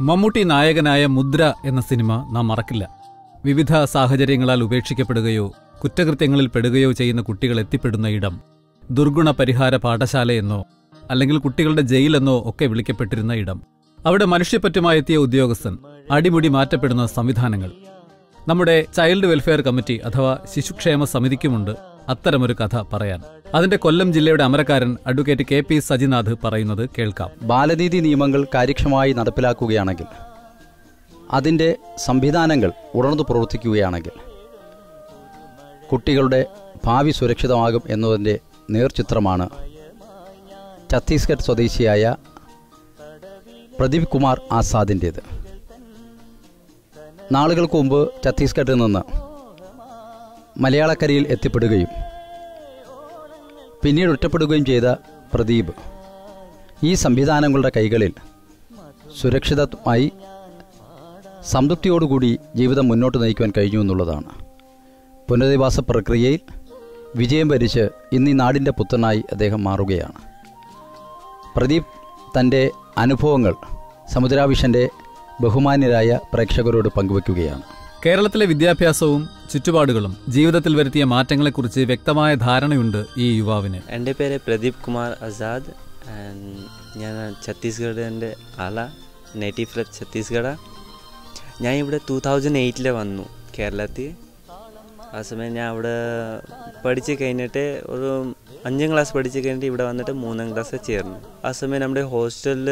മമ്മൂട്ടി നായകനായ മുദ്ര എന്ന സിനിമ നാം മറക്കില്ല വിവിധ സാഹചര്യങ്ങളാൽ ഉപേക്ഷിക്കപ്പെടുകയോ കുറ്റകൃത്യങ്ങളിൽ പെടുകയോ ചെയ്യുന്ന കുട്ടികൾ എത്തിപ്പെടുന്ന ഇടം ദുർഗുണ പരിഹാര പാഠശാലയെന്നോ അല്ലെങ്കിൽ കുട്ടികളുടെ ജയിലെന്നോ ഒക്കെ വിളിക്കപ്പെട്ടിരുന്ന ഇടം അവിടെ മനുഷ്യപ്പറ്റുമായെത്തിയ ഉദ്യോഗസ്ഥൻ അടിമുടി മാറ്റപ്പെടുന്ന സംവിധാനങ്ങൾ നമ്മുടെ ചൈൽഡ് വെൽഫെയർ കമ്മിറ്റി അഥവാ ശിശുക്ഷേമ സമിതിക്കുമുണ്ട് അത്തരമൊരു കഥ പറയാൻ അതിന്റെ കൊല്ലം ജില്ലയുടെ അമരക്കാരൻ അഡ്വക്കേറ്റ് കെ പി സജിനാഥ് പറയുന്നത് കേൾക്കാം ബാലനീതി നിയമങ്ങൾ കാര്യക്ഷമമായി നടപ്പിലാക്കുകയാണെങ്കിൽ അതിൻ്റെ സംവിധാനങ്ങൾ ഉണർന്നു പ്രവർത്തിക്കുകയാണെങ്കിൽ കുട്ടികളുടെ ഭാവി സുരക്ഷിതമാകും എന്നതിൻ്റെ നേർചിത്രമാണ് ഛത്തീസ്ഗഡ് സ്വദേശിയായ പ്രദീപ് കുമാർ ആസാദിൻ്റേത് നാളുകൾക്ക് മുമ്പ് ഛത്തീസ്ഗഡിൽ നിന്ന് മലയാളക്കരയിൽ എത്തിപ്പെടുകയും പിന്നീട് ഒറ്റപ്പെടുകയും ചെയ്ത പ്രദീപ് ഈ സംവിധാനങ്ങളുടെ കൈകളിൽ സുരക്ഷിതമായി സംതൃപ്തിയോടുകൂടി ജീവിതം മുന്നോട്ട് നയിക്കുവാൻ കഴിഞ്ഞു എന്നുള്ളതാണ് പുനരധിവാസ പ്രക്രിയയിൽ വിജയം വരിച്ച് ഇന്ന് ഈ നാടിൻ്റെ പുത്രനായി അദ്ദേഹം മാറുകയാണ് പ്രദീപ് തൻ്റെ അനുഭവങ്ങൾ സമുദ്രാവിഷൻ്റെ ബഹുമാന്യരായ പ്രേക്ഷകരോട് പങ്കുവയ്ക്കുകയാണ് കേരളത്തിലെ വിദ്യാഭ്യാസവും ചുറ്റുപാടുകളും ജീവിതത്തിൽ വരുത്തിയ മാറ്റങ്ങളെക്കുറിച്ച് വ്യക്തമായ ധാരണയുണ്ട് ഈ യുവാവിന് എൻ്റെ പേര് പ്രദീപ് കുമാർ ആസാദ് ആൻഡ് ഞാൻ ഛത്തീസ്ഗഡിൻ്റെ ആള നേറ്റീവ് ഫ്രം ഛത്തീസ്ഗഡ് ഞാൻ ഇവിടെ ടൂ തൗസൻഡ് എയ്റ്റിൽ വന്നു കേരളത്തിൽ ആ സമയം ഞാൻ അവിടെ പഠിച്ച് കഴിഞ്ഞിട്ട് ഒരു അഞ്ചാം ക്ലാസ് പഠിച്ച് കഴിഞ്ഞിട്ട് ഇവിടെ വന്നിട്ട് മൂന്നാം ക്ലാസ് ചേർന്നു ആ സമയം നമ്മുടെ ഹോസ്റ്റലിൽ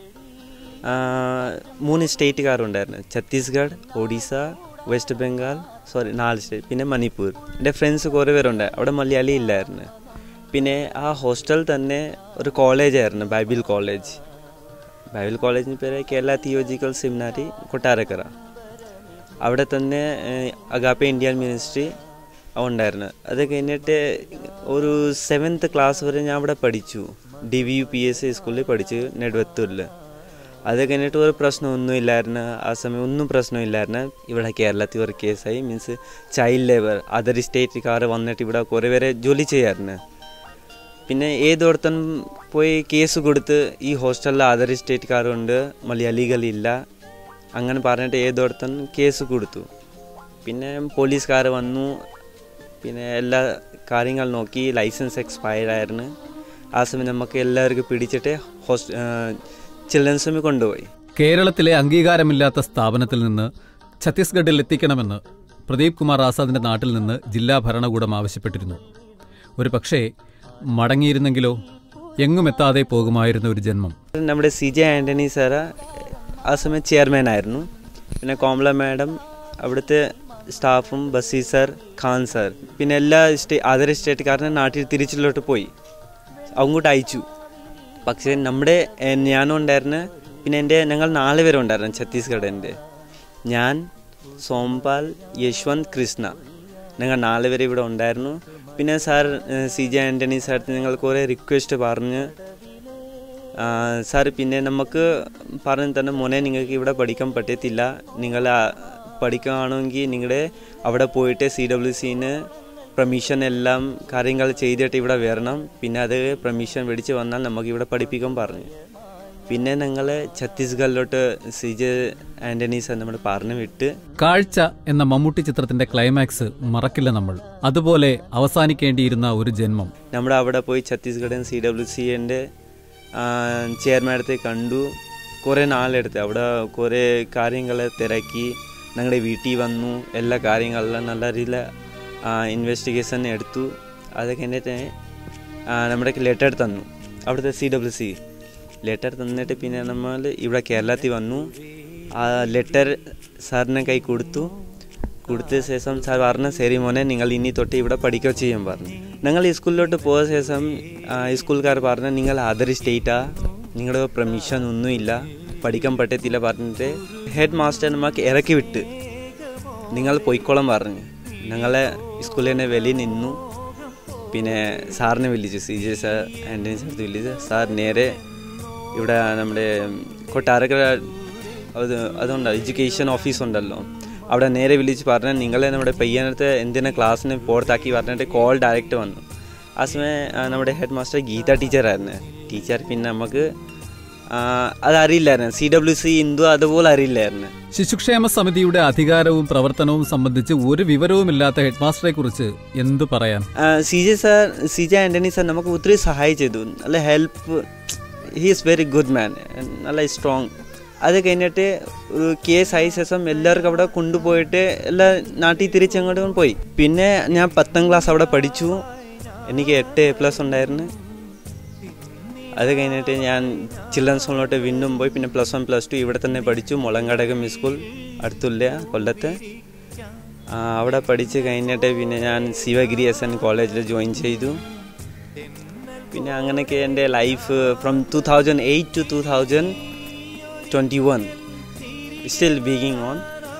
മൂന്ന് സ്റ്റേറ്റുകാരുണ്ടായിരുന്നു ഛത്തീസ്ഗഡ് ഒഡീസ വെസ്റ്റ് ബംഗാൾ സോറി നാല് സ്റ്റേറ്റ് പിന്നെ മണിപ്പൂർ എൻ്റെ ഫ്രണ്ട്സ് കുറേ പേരുണ്ട് അവിടെ മലയാളി ഇല്ലായിരുന്നു പിന്നെ ആ ഹോസ്റ്റൽ തന്നെ ഒരു കോളേജായിരുന്നു ബൈബിൾ കോളേജ് ബൈബിൾ കോളേജിന് പേര് കേരള തിയോജിക്കൽ സെമിനാരി കൊട്ടാരക്കര അവിടെ തന്നെ ഏഹ്, അഗാപ്പെ ഇന്ത്യൻ മിനിസ്ട്രി ഉണ്ടായിരുന്നു അത് കഴിഞ്ഞിട്ട് ഒരു സെവൻത്ത് ക്ലാസ് വരെ ഞാൻ അവിടെ പഠിച്ചു D V U P S C സ്കൂളിൽ പഠിച്ചു നെടുവത്തൂരിൽ അത് കഴിഞ്ഞിട്ട് ഒരു പ്രശ്നമൊന്നും ഇല്ലായിരുന്നു ആ സമയം ഒന്നും പ്രശ്നമില്ലായിരുന്നു ഇവിടെ കേരളത്തിൽ ഒരു കേസായി മീൻസ് ചൈൽഡ് ലേബർ അതർ സ്റ്റേറ്റുകാർ വന്നിട്ട് ഇവിടെ കുറേ പേരെ ജോലി ചെയ്യായിരുന്നു പിന്നെ ഏതോടത്തും പോയി കേസ് കൊടുത്ത് ഈ ഹോസ്റ്റലിൽ അതർ സ്റ്റേറ്റുകാരുണ്ട് മലയാളികളില്ല അങ്ങനെ പറഞ്ഞിട്ട് ഏതോടത്തും കേസ് കൊടുത്തു പിന്നെ പോലീസുകാർ വന്നു പിന്നെ എല്ലാ കാര്യങ്ങൾ നോക്കി ലൈസൻസ് എക്സ്പയർ ആയിരുന്നു ആ സമയം നമുക്ക് എല്ലാവർക്കും പിടിച്ചിട്ട് ഹോസ്റ്റ ചിൽഡ്രൻസ് ഹോമിൽ കൊണ്ടുപോയി കേരളത്തിലെ അംഗീകാരമില്ലാത്ത സ്ഥാപനത്തിൽ നിന്ന് ഛത്തീസ്ഗഡിൽ എത്തിക്കണമെന്ന് പ്രദീപ് കുമാർ ആസാദിന്റെ നാട്ടിൽ നിന്ന് ജില്ലാ ഭരണകൂടം ആവശ്യപ്പെട്ടിരുന്നു ഒരു പക്ഷേ മടങ്ങിയിരുന്നെങ്കിലോ എങ്ങും എത്താതെ പോകുമായിരുന്ന ഒരു ജന്മം നമ്മുടെ സി ജെ ആൻ്റണി സാറ് ആ സമയം ചെയർമാൻ ആയിരുന്നു പിന്നെ കോമള മാഡം അവിടുത്തെ സ്റ്റാഫും ബസീർ സാർ ഖാൻ സാർ പിന്നെ എല്ലാ സ്റ്റേ അതർ സ്റ്റേറ്റുകാരനെ നാട്ടിൽ തിരിച്ചിലോട്ട് പോയി അങ്ങോട്ട് അയച്ചു പക്ഷേ നമ്മുടെ ഏഹ്, ഞാനും ഉണ്ടായിരുന്നു പിന്നെ എൻ്റെ ഞങ്ങൾ നാല് പേരും ഉണ്ടായിരുന്നു ഛത്തീസ്ഗഡിൻ്റെ ഞാൻ സോംപാൽ യശ്വന്ത് കൃഷ്ണ ഞങ്ങൾ നാല് പേര് ഇവിടെ ഉണ്ടായിരുന്നു പിന്നെ സാർ ഏഹ്, സി ജെ ആൻ്റണി സാർ ഞങ്ങൾ കുറേ റിക്വസ്റ്റ് പറഞ്ഞ് ആ, സാർ പിന്നെ നമുക്ക് പറഞ്ഞു തന്നെ മോനെ നിങ്ങൾക്ക് ഇവിടെ പഠിക്കാൻ പറ്റത്തില്ല നിങ്ങൾ ആ, പഠിക്കുകയാണെങ്കിൽ നിങ്ങളുടെ അവിടെ പോയിട്ട് സി ഡബ്ല്യു സിന് പെർമിഷൻ എല്ലാം കാര്യങ്ങൾ ചെയ്തിട്ട് ഇവിടെ വരണം പിന്നെ അത് പെർമിഷൻ മേടിച്ച് വന്നാൽ നമുക്ക് ഇവിടെ പഠിപ്പിക്കാൻ പറഞ്ഞു പിന്നെ ഞങ്ങൾ ഛത്തീസ്ഗഡിലോട്ട് സി ജെ ആൻ്റണി സാർ നമ്മൾ പറഞ്ഞു വിട്ട് കാഴ്ച എന്ന മമ്മൂട്ടി ചിത്രത്തിന്റെ ക്ലൈമാക്സ് മറക്കില്ല നമ്മൾ അതുപോലെ അവസാനിക്കേണ്ടിയിരുന്ന ഒരു ജന്മം നമ്മുടെ അവിടെ പോയി ഛത്തീസ്ഗഡ് സി ഡബ്ല്യു സിൻ്റെ ചെയർമാനത്തെ കണ്ടു കുറേ നാളെടുത്ത് അവിടെ കുറേ കാര്യങ്ങൾ തിരക്കി ഞങ്ങളുടെ വീട്ടിൽ വന്നു എല്ലാ കാര്യങ്ങളിലും നല്ല രീതിയിൽ ഇൻവെസ്റ്റിഗേഷൻ എടുത്തു അത് കഴിഞ്ഞിട്ട് ആ, നമ്മുടെ ലെറ്റർ തന്നു അവിടുത്തെ സി ഡബ്ല്യു സി ലെറ്റർ തന്നിട്ട് പിന്നെ നമ്മൾ ഇവിടെ കേരളത്തിൽ വന്നു ആ ലെറ്റർ സാറിനെ കൈ കൊടുത്തു കൊടുത്ത ശേഷം സാർ പറഞ്ഞു ശരി മോനെ നിങ്ങൾ ഇനി തൊട്ട് ഇവിടെ പഠിക്കുക ചെയ്യാൻ പറഞ്ഞു ഞങ്ങൾ ഈ സ്കൂളിലോട്ട് പോയ ശേഷം ആ, ഈ സ്കൂൾക്കാർ പറഞ്ഞു നിങ്ങൾ അതർ സ്റ്റേറ്റാ നിങ്ങളുടെ പെർമിഷൻ ഒന്നുമില്ല പഠിക്കാൻ പറ്റത്തില്ല പറഞ്ഞിട്ട് ഹെഡ് മാസ്റ്റർ നമുക്ക് ഇറക്കി വിട്ട് നിങ്ങൾ പൊയ്ക്കോളം പറഞ്ഞു ഞങ്ങളെ സ്കൂളിൽ തന്നെ വെളിയിൽ നിന്നു പിന്നെ സാറിനെ വിളിച്ചു C J sir Antony sir വിളിച്ചു സാർ നേരെ ഇവിടെ നമ്മുടെ കൊട്ടാരക്കര അത് അതുണ്ട് എഡ്യൂക്കേഷൻ ഓഫീസ് ഉണ്ടല്ലോ അവിടെ നേരെ വിളിച്ച് പറഞ്ഞാൽ നിങ്ങളെ നമ്മുടെ പയ്യനടുത്ത് എന്തിനാ ക്ലാസ്സിന് പുറത്താക്കി പറഞ്ഞിട്ട് കോൾ ഡയറക്റ്റ് വന്നു ആ സമയം ആ, നമ്മുടെ ഹെഡ് മാസ്റ്റർ ഗീത ടീച്ചറായിരുന്നു ടീച്ചർ പിന്നെ നമുക്ക് ആ, അതറിയില്ലായിരുന്നു സി ഡബ്ല്യു സി ഹിന്ദു അതുപോലെ അറിയില്ലായിരുന്നു ശിശുക്ഷേമ സമിതിയുടെ അധികാരവും പ്രവർത്തനവും സംബന്ധിച്ച് ഒരു വിവരവുമില്ലാത്ത ഹെഡ്മാസ്റ്ററെ കുറിച്ച് എന്തു പറയാൻ C J sir C J Antony sir നമുക്ക് ഒത്തിരി സഹായിച്ചു നല്ല help he is very good man നല്ല സ്ട്രോങ് അത് കഴിഞ്ഞിട്ട് ഒരു കേസ് ആയ ശേഷം എല്ലാവർക്കും അവിടെ കൊണ്ടുപോയിട്ട് എല്ലാ നാട്ടിൽ തിരിച്ചങ്ങോട്ട് പോയി പിന്നെ ഞാൻ പത്താം ക്ലാസ് അവിടെ പഠിച്ചു എനിക്ക് എട്ട് എ പ്ലസ് ഉണ്ടായിരുന്നു അത് കഴിഞ്ഞിട്ട് ഞാൻ ചിൽഡ്രൻസ് ഹോളിലോട്ട് വീണ്ടും പോയി പിന്നെ പ്ലസ് വൺ പ്ലസ് ടു ഇവിടെ തന്നെ പഠിച്ചു മുളങ്കടകം സ്കൂൾ അടുത്തുള്ള കൊല്ലത്ത് ആ, അവിടെ പഠിച്ച് കഴിഞ്ഞിട്ട് പിന്നെ ഞാൻ ശിവഗിരി എസ് എൻ കോളേജിൽ ജോയിൻ ചെയ്തു പിന്നെ അങ്ങനെയൊക്കെ എൻ്റെ life from two thousand eight to two thousand twenty one still ബീഗിങ് ഓൺ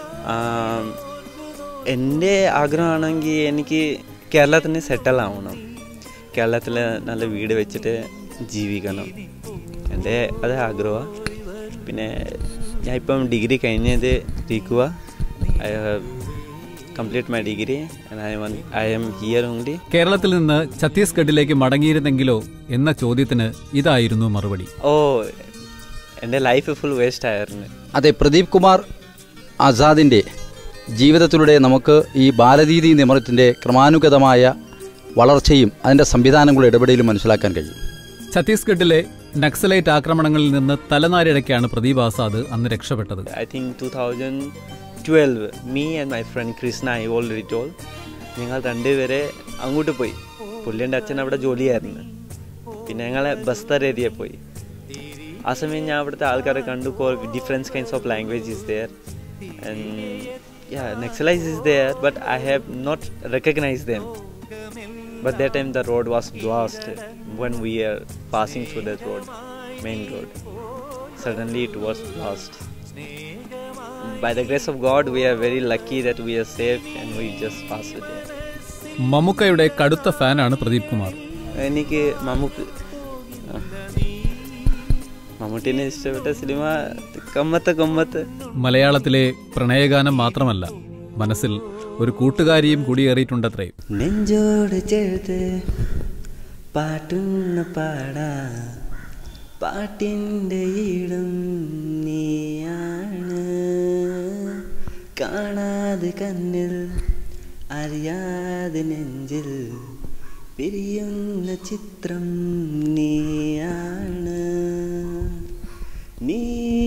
എൻ്റെ ആഗ്രഹമാണെങ്കിൽ എനിക്ക് കേരളത്തിൽ തന്നെ സെറ്റിൽ ആവണം കേരളത്തിൽ നല്ല വീട് വെച്ചിട്ട് ജീവിക്കണം എൻ്റെ അത് ആഗ്രഹമാണ് പിന്നെ ഞാൻ ഇപ്പം ഡിഗ്രി കഴിഞ്ഞത് ഇരിക്കുക I have complete my degree I M I M here only കേരളത്തിൽ നിന്ന് ഛത്തീസ്ഗഡിലേക്ക് മടങ്ങിയിരുന്നെങ്കിലോ എന്ന ചോദ്യത്തിന് ഇതായിരുന്നു മറുപടി ഓ എൻ്റെ ലൈഫ് ഫുൾ വേസ്റ്റ് ആയിരുന്നു അതെ പ്രദീപ് കുമാർ ആസാദിൻ്റെ ജീവിതത്തിലൂടെ നമുക്ക് ഈ ബാലദീതി നിയമത്തിൻ്റെ ക്രമാനുഗതമായ വളർച്ചയും അതിൻ്റെ സംവിധാനങ്ങളുടെ ഇടപെടലും മനസ്സിലാക്കാൻ കഴിയും ഛത്തീസ്ഗഡിലെ നക്സലൈറ്റ് ആക്രമണങ്ങളിൽ നിന്ന് തലനാരിഴയ്ക്കാണ് പ്രദീപ് ആസാദ് അന്ന് രക്ഷപ്പെട്ടത് I think two thousand twelve me and my friend Krishna I already told ഞങ്ങൾ രണ്ടുപേരെ അങ്ങോട്ട് പോയി പുള്ളിൻ്റെ അച്ഛൻ അവിടെ ജോലിയായിരുന്നു പിന്നെ ഞങ്ങളെ ബസ്തർ ഏരിയ പോയി ആ സമയം ഞാൻ അവിടുത്തെ ആൾക്കാരെ കണ്ടു difference kinds of language is there Naxalites is there but I have not recognise them But that time the road was blocked when we are passing through that road, main road. Suddenly it was lost. By the grace of God, we are very lucky that we are safe and we just passed it. there. മമ്മുക്കയുടെ കടുത്ത ഫാനാണ് പ്രദീപ് കുമാർ എനിക്ക് മമ്മൂക്ക് ആ. മമ്മൂട്ടിനെ ഇഷ്ടപ്പെട്ട cinema Kamath Kamath മലയാളത്തിലെ പ്രണയഗാനം മാത്രമല്ല മനസ്സിൽ ഒരു കൂട്ടുകാരിയും കുടിയേറിയിട്ടുണ്ടത്രേ നെഞ്ചോട് ചേർത്ത് പാട്ടുന്ന പാടാ പാട്ടിൻ്റെ ഈടും നീയാണ് കാണാതെ കണ്ണിൽ അറിയാതെ നെഞ്ചിൽ പിരിയുന്ന ചിത്രം നീയാണ് നീ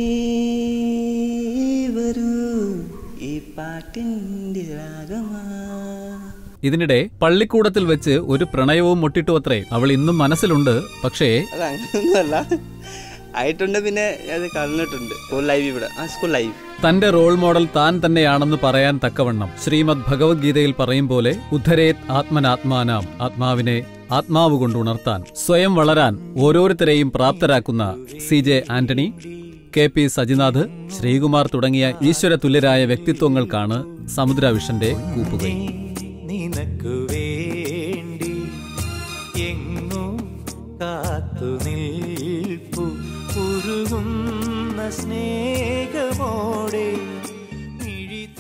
വരൂ ഈ പാട്ടിൻ്റെ രാഗമാ ഇതിനിടെ പള്ളിക്കൂടത്തിൽ വെച്ച് ഒരു പ്രണയവും മുട്ടിട്ടു അത്രേ അവൾ ഇന്നും മനസ്സിലുണ്ട് പക്ഷേ അത് അങ്ങനെയൊന്നുമല്ല ആയിട്ടുണ്ട് പിന്നെ അത് കളഞ്ഞിട്ടുണ്ട് സ്കൂൾ ലൈവ് ഇവിടെ ആ സ്കൂൾ ലൈവ് തന്റെ റോൾ മോഡൽ താൻ തന്നെയാണെന്ന് പറയാൻ തക്കവണ്ണം ശ്രീമദ് ഭഗവത്ഗീതയിൽ പറയും പോലെ ഉദ്ധരേത് ആത്മനാത്മാനാം ആത്മാവിനെ ആത്മാവ് കൊണ്ട് ഉണർത്താൻ സ്വയം വളരാൻ ഓരോരുത്തരെയും പ്രാപ്തരാക്കുന്ന C J Antony K P Sajinath Sreekumar തുടങ്ങിയ ഈശ്വര തുല്യരായ വ്യക്തിത്വങ്ങൾക്കാണ് സമുദ്ര വിഷന്റെ കൂപ്പുകൈ നിനക്കു വേണ്ടി എങ്ങും കാത്തു നിൽപ്പു ഉരുകുന്ന സ്നേഹ